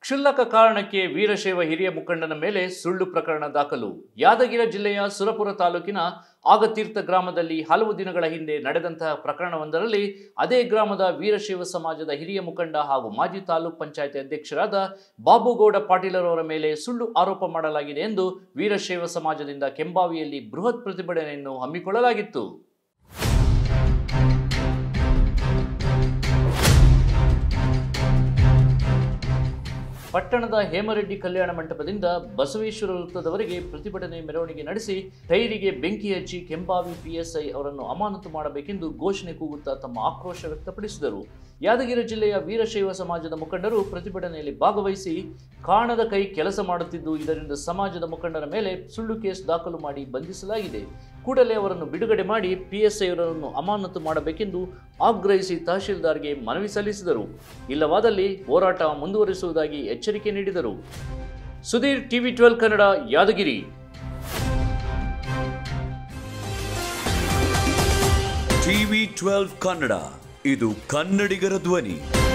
ಕ್ಷುಲ್ಲಕ ಕಾರಣಕ್ಕೆ ವೀರಶೈವ ಹಿರಿಯ ಮುಖಂಡನ ಮೇಲೆ ಸುಳ್ಳು ಪ್ರಕರಣ ದಾಖಲು ಯಾದಗಿರಿ ಜಿಲ್ಲೆಯ ಸುರಪುರ ತಾಲೂಕಿನ ಆಗತೀರ್ಥ ಗ್ರಾಮದಲ್ಲಿ ಹಲವು ದಿನಗಳ ಹಿಂದೆ ನಡೆದಂತಹ ಪ್ರಕರಣವೊಂದರಲ್ಲಿ ಅದೇ ಗ್ರಾಮದ ವೀರಶೈವ ಸಮಾಜದ ಹಿರಿಯ ಮುಖಂಡ ಹಾಗೂ ಮಾಜಿ ತಾಲೂಕ್ ಪಂಚಾಯತ್ ಅಧ್ಯಕ್ಷರಾದ ಬಾಬುಗೌಡ ಪಾಟೀಲರವರ ಮೇಲೆ ಸುಳ್ಳು ಆರೋಪ ಮಾಡಲಾಗಿದೆ ಎಂದು ವೀರಶೈವ ಸಮಾಜದಿಂದ ಕೆಂಬಾವಿಯಲ್ಲಿ ಬೃಹತ್ ಪ್ರತಿಭಟನೆಯನ್ನು ಹಮ್ಮಿಕೊಳ್ಳಲಾಗಿತ್ತು ಪಟ್ಟಣದ ಹೇಮರೆಡ್ಡಿ ಕಲ್ಯಾಣ ಮಂಟಪದಿಂದ ಬಸವೇಶ್ವರ ವೃತ್ತದವರೆಗೆ ಪ್ರತಿಭಟನೆ ಮೆರವಣಿಗೆ ನಡೆಸಿ ಟೈರಿಗೆ ಬೆಂಕಿ ಹಚ್ಚಿ ಕೆಂಬಾವಿ ಪಿಎಸ್ಐ ಅವರನ್ನು ಅಮಾನತು ಮಾಡಬೇಕೆಂದು ಘೋಷಣೆ ಕೂಗುತ್ತಾ ತಮ್ಮ ಆಕ್ರೋಶ ವ್ಯಕ್ತಪಡಿಸಿದರು ಯಾದಗಿರಿ ಜಿಲ್ಲೆಯ ವೀರಶೈವ ಸಮಾಜದ ಮುಖಂಡರು ಪ್ರತಿಭಟನೆಯಲ್ಲಿ ಭಾಗವಹಿಸಿ ಕಾಣದ ಕೈ ಕೆಲಸ ಮಾಡುತ್ತಿದ್ದು ಇದರಿಂದ ಸಮಾಜದ ಮುಖಂಡರ ಮೇಲೆ ಸುಳ್ಳು ಕೇಸ್ ದಾಖಲು ಮಾಡಿ ಬಂಧಿಸಲಾಗಿದೆ ಕೂಡಲೇ ಅವರನ್ನು ಬಿಡುಗಡೆ ಮಾಡಿ ಪಿಎಸ್ಐ ಅವರನ್ನು ಅಮಾನತು ಮಾಡಬೇಕೆಂದು ಆಗ್ರಹಿಸಿ ತಹಶೀಲ್ದಾರ್ಗೆ ಮನವಿ ಸಲ್ಲಿಸಿದರು ಇಲ್ಲವಾದಲ್ಲಿ ಹೋರಾಟ ಮುಂದುವರಿಸುವುದಾಗಿ ಎಚ್ಚರಿಕೆ ನೀಡಿದರು Sudhir TV twelve Kannada Yadgiri TV twelve Kannada ಇದು ಕನ್ನಡಿಗರ ಧ್ವನಿ